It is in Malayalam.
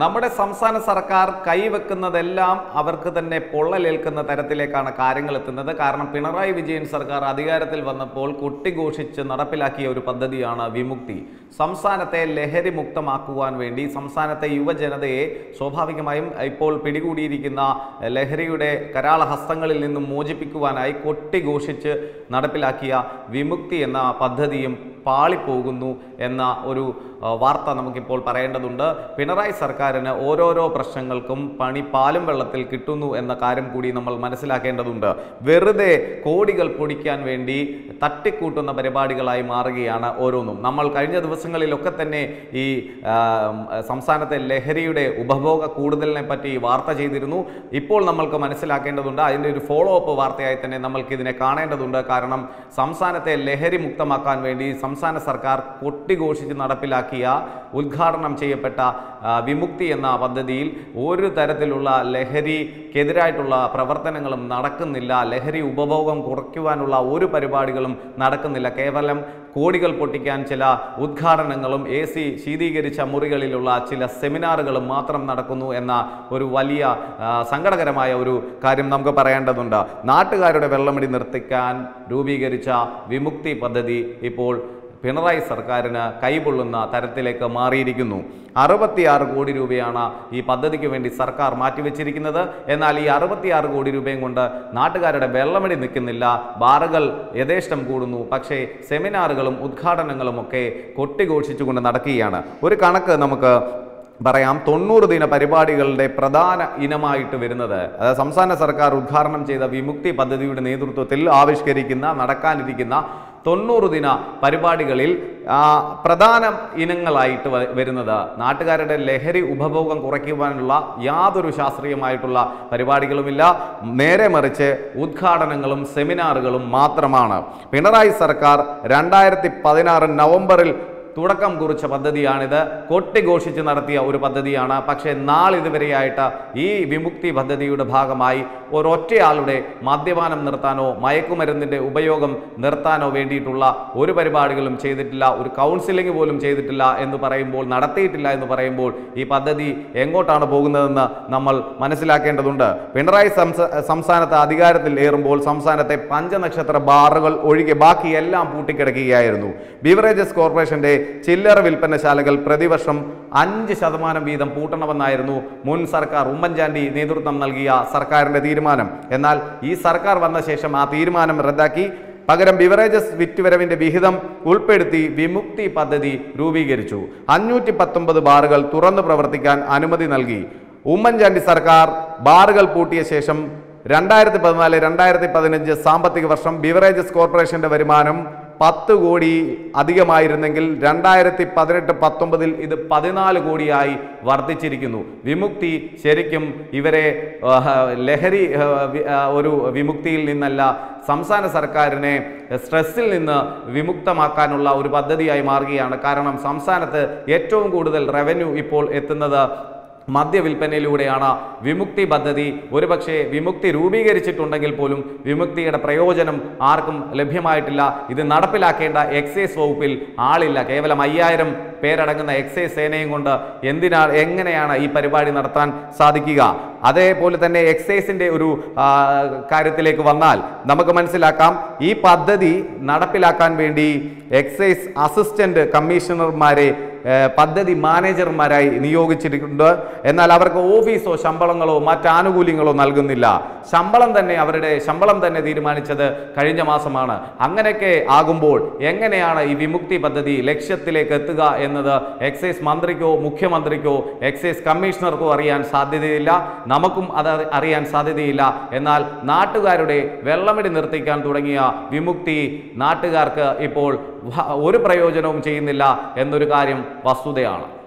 നമ്മുടെ സംസ്ഥാന സർക്കാർ കൈവെക്കുന്നതെല്ലാം അവർക്ക് തന്നെ പൊള്ളലേൽക്കുന്ന തരത്തിലേക്കാണ് കാര്യങ്ങൾ എത്തുന്നത് കാരണം പിണറായി വിജയൻ സർക്കാർ അധികാരത്തിൽ വന്നപ്പോൾ കൊട്ടിഘോഷിച്ച് നടപ്പിലാക്കിയ ഒരു പദ്ധതിയാണ് വിമുക്തി സംസ്ഥാനത്തെ ലഹരി മുക്തമാക്കുവാൻ വേണ്ടി സംസ്ഥാനത്തെ യുവജനതയെ സ്വാഭാവികമായും ഇപ്പോൾ പിടികൂടിയിരിക്കുന്ന ലഹരിയുടെ കരാള ഹസ്തങ്ങളിൽ നിന്നും മോചിപ്പിക്കുവാനായി കൊട്ടിഘോഷിച്ച് നടപ്പിലാക്കിയ വിമുക്തി എന്ന പദ്ധതിയും പാളിപ്പോകുന്നു എന്ന ഒരു ആ, വാർത്ത നമുക്കിപ്പോൾ പറയേണ്ടതുണ്ട് പിണറായി സർക്കാരിന് ഓരോരോ പ്രശ്നങ്ങൾക്കും പണി പാലും വെള്ളത്തിൽ കിട്ടുന്നു എന്ന കാര്യം കൂടി നമ്മൾ മനസ്സിലാക്കേണ്ടതുണ്ട് വെറുതെ കോടികൾ പൊടിക്കാൻ വേണ്ടി തട്ടിക്കൂട്ടുന്ന പരിപാടികളായി മാറുകയാണ് ഓരോന്നും നമ്മൾ കഴിഞ്ഞ ദിവസങ്ങളിലൊക്കെ തന്നെ ഈ ആ, സംസ്ഥാനത്തെ ലഹരിയുടെ ഉപഭോഗ കൂടുതലിനെ പറ്റി വാർത്ത ചെയ്തിരുന്നു ഇപ്പോൾ നമ്മൾക്ക് മനസ്സിലാക്കേണ്ടതുണ്ട് അതിൻ്റെ ഒരു ഫോളോ അപ്പ് വാർത്തയായി തന്നെ നമ്മൾക്ക് ഇതിനെ കാണേണ്ടതുണ്ട് കാരണം സംസ്ഥാനത്തെ ലഹരി മുക്തമാക്കാൻ വേണ്ടി സംസ്ഥാന സർക്കാർ കൊട്ടിഘോഷിച്ച് നടപ്പിലാക്കിയ ഉദ്ഘാടനം ചെയ്യപ്പെട്ട ആ, വിമുക്തി എന്ന പദ്ധതിയിൽ ഒരു തരത്തിലുള്ള ലഹരിക്കെതിരായിട്ടുള്ള പ്രവർത്തനങ്ങളും നടക്കുന്നില്ല ലഹരി ഉപഭോഗം കുറയ്ക്കുവാനുള്ള ഒരു പരിപാടികളും നടക്കുന്നില്ല കേവലം കോടികൾ പൊട്ടിക്കാൻ ചില ഉദ്ഘാടനങ്ങളും എ സി ശീതീകരിച്ച മുറികളിലുള്ള ചില സെമിനാറുകളും മാത്രം നടക്കുന്നു എന്ന ഒരു വലിയ ആ, സങ്കടകരമായ ഒരു കാര്യം നമുക്ക് പറയേണ്ടതുണ്ട് നാട്ടുകാരുടെ വെള്ളമടി നിർത്തിക്കാൻ രൂപീകരിച്ച വിമുക്തി പദ്ധതി ഇപ്പോൾ പിണറായി സർക്കാരിന് കൈപൊള്ളുന്ന തരത്തിലേക്ക് മാറിയിരിക്കുന്നു അറുപത്തിയാറ് കോടി രൂപയാണ് ഈ പദ്ധതിക്ക് വേണ്ടി സർക്കാർ മാറ്റിവെച്ചിരിക്കുന്നത് എന്നാൽ ഈ അറുപത്തിയാറ് കോടി രൂപയും കൊണ്ട് നാട്ടുകാരുടെ വെള്ളമടി നിൽക്കുന്നില്ല ബാറുകൾ യഥേഷ്ടം കൂടുന്നു പക്ഷേ സെമിനാറുകളും ഉദ്ഘാടനങ്ങളും ഒക്കെ കൊട്ടിഘോഷിച്ചുകൊണ്ട് നടക്കുകയാണ് ഒരു കണക്ക് നമുക്ക് പറയാം തൊണ്ണൂറ് ദിന പരിപാടികളുടെ പ്രധാന ഇനമായിട്ട് വരുന്നത് അതായത് സംസ്ഥാന സർക്കാർ ഉദ്ഘാടനം ചെയ്ത വിമുക്തി പദ്ധതിയുടെ നേതൃത്വത്തിൽ ആവിഷ്കരിക്കുന്ന നടക്കാനിരിക്കുന്ന തൊണ്ണൂറ് ദിന പരിപാടികളിൽ ആ, പ്രധാന ഇനങ്ങളായിട്ട് വ- വരുന്നത് നാട്ടുകാരുടെ ലഹരി ഉപഭോഗം കുറയ്ക്കുവാനുള്ള യാതൊരു ശാസ്ത്രീയമായിട്ടുള്ള പരിപാടികളുമില്ല നേരെ മറിച്ച് ഉദ്ഘാടനങ്ങളും സെമിനാറുകളും മാത്രമാണ് പിണറായി സർക്കാർ രണ്ടായിരത്തി പതിനാറ് നവംബറിൽ തുടക്കം കുറിച്ച പദ്ധതിയാണിത് കൊട്ടിഘോഷിച്ച് നടത്തിയ ഒരു പദ്ധതിയാണ് പക്ഷേ നാളിതുവരെയായിട്ട് ഈ വിമുക്തി പദ്ധതിയുടെ ഭാഗമായി ഒരൊറ്റയാളുടെ മദ്യപാനം നിർത്താനോ മയക്കുമരുന്നിൻ്റെ ഉപയോഗം നിർത്താനോ വേണ്ടിയിട്ടുള്ള ഒരു പരിപാടികളും ചെയ്തിട്ടില്ല ഒരു കൗൺസിലിംഗ് പോലും ചെയ്തിട്ടില്ല എന്ന് പറയുമ്പോൾ നടത്തിയിട്ടില്ല എന്ന് പറയുമ്പോൾ ഈ പദ്ധതി എങ്ങോട്ടാണ് പോകുന്നതെന്ന് നമ്മൾ മനസ്സിലാക്കേണ്ടതുണ്ട് പിണറായി സംസ- സംസ്ഥാനത്ത് അധികാരത്തിൽ ഏറുമ്പോൾ സംസ്ഥാനത്തെ പഞ്ചനക്ഷത്ര ബാറുകൾ ഒഴികെ ബാക്കിയെല്ലാം പൂട്ടിക്കിടക്കുകയായിരുന്നു ബീവറേജസ് കോർപ്പറേഷന്റെ ചില്ലറ വിൽപ്പനശാലകൾ പ്രതിവർഷം അഞ്ച് ശതമാനം വീതം പൂട്ടണമെന്നായിരുന്നു മുൻ സർക്കാർ ഉമ്മൻചാണ്ടി നേതൃത്വം നൽകിയ സർക്കാരിന്റെ തീരുമാനം എന്നാൽ ഈ സർക്കാർ വന്ന ശേഷം ആ തീരുമാനം റദ്ദാക്കി പകരം ബിവറേജസ് വിറ്റുവരവിന്റെ വിഹിതം ഉൾപ്പെടുത്തി വിമുക്തി പദ്ധതി രൂപീകരിച്ചു അഞ്ഞൂറ്റി പത്തൊമ്പത് ബാറുകൾ തുറന്നു പ്രവർത്തിക്കാൻ അനുമതി നൽകി ഉമ്മൻചാണ്ടി സർക്കാർ ബാറുകൾ പൂട്ടിയ ശേഷം രണ്ടായിരത്തി പതിനാല് രണ്ടായിരത്തി പതിനഞ്ച് സാമ്പത്തിക വർഷം ബിവറേജസ് കോർപ്പറേഷന്റെ വരുമാനം പത്ത് കോടി അധികമായിരുന്നെങ്കിൽ രണ്ടായിരത്തി പതിനെട്ട് പത്തൊമ്പതിൽ ഇത് പതിനാല് കോടിയായി വർദ്ധിച്ചിരിക്കുന്നു വിമുക്തി ശരിക്കും ഇവരെ ആഹ്, ലഹരി ആഹ്, വി- ആഹ്, ഒരു വിമുക്തിയിൽ നിന്നല്ല സംസ്ഥാന സർക്കാരിനെ സ്ട്രെസ്സിൽ നിന്ന് വിമുക്തമാക്കാനുള്ള ഒരു പദ്ധതിയായി മാറുകയാണ് കാരണം സംസ്ഥാനത്ത് ഏറ്റവും കൂടുതൽ റവന്യൂ ഇപ്പോൾ എത്തുന്നത് മദ്യവിൽപ്പനയിലൂടെയാണ് വിമുക്തി പദ്ധതി ഒരുപക്ഷെ വിമുക്തി രൂപീകരിച്ചിട്ടുണ്ടെങ്കിൽ പോലും വിമുക്തിയുടെ പ്രയോജനം ആർക്കും ലഭ്യമായിട്ടില്ല ഇത് നടപ്പിലാക്കേണ്ട എക്സൈസ് വകുപ്പിൽ ആളില്ല കേവലം അയ്യായിരം പേരടങ്ങുന്ന എക്സൈസ് സേനയും കൊണ്ട് എന്തിനാ എങ്ങനെയാണ് ഈ പരിപാടി നടത്താൻ സാധിക്കുക അതേപോലെ തന്നെ എക്സൈസിന്റെ ഒരു ആ, കാര്യത്തിലേക്ക് വന്നാൽ നമുക്ക് മനസ്സിലാക്കാം ഈ പദ്ധതി നടപ്പിലാക്കാൻ വേണ്ടി എക്സൈസ് അസിസ്റ്റന്റ് കമ്മീഷണർമാരെ ഏഹ്, പദ്ധതി മാനേജർമാരായി നിയോഗിച്ചിട്ടുണ്ട് എന്നാൽ അവർക്ക് ഓഫീസോ ശമ്പളങ്ങളോ മറ്റ് ആനുകൂല്യങ്ങളോ നൽകുന്നില്ല ശമ്പളം തന്നെ അവരുടെ ശമ്പളം തന്നെ തീരുമാനിച്ചത് കഴിഞ്ഞ മാസമാണ് അങ്ങനെയൊക്കെ ആകുമ്പോൾ എങ്ങനെയാണ് ഈ വിമുക്തി പദ്ധതി ലക്ഷ്യത്തിലേക്ക് എത്തുക എന്നത് എക്സൈസ് മന്ത്രിക്കോ മുഖ്യമന്ത്രിക്കോ എക്സൈസ് കമ്മീഷണർക്കോ അറിയാൻ സാധ്യതയില്ല നമുക്കും അത് അറിയാൻ സാധ്യതയില്ല എന്നാൽ നാട്ടുകാരുടെ വെള്ളമിടി നിർത്തിക്കാൻ തുടങ്ങിയ വിമുക്തി നാട്ടുകാർക്ക് ഇപ്പോൾ വ- ഒരു പ്രയോജനവും ചെയ്യുന്നില്ല എന്നൊരു കാര്യം വസ്തുതയാണ്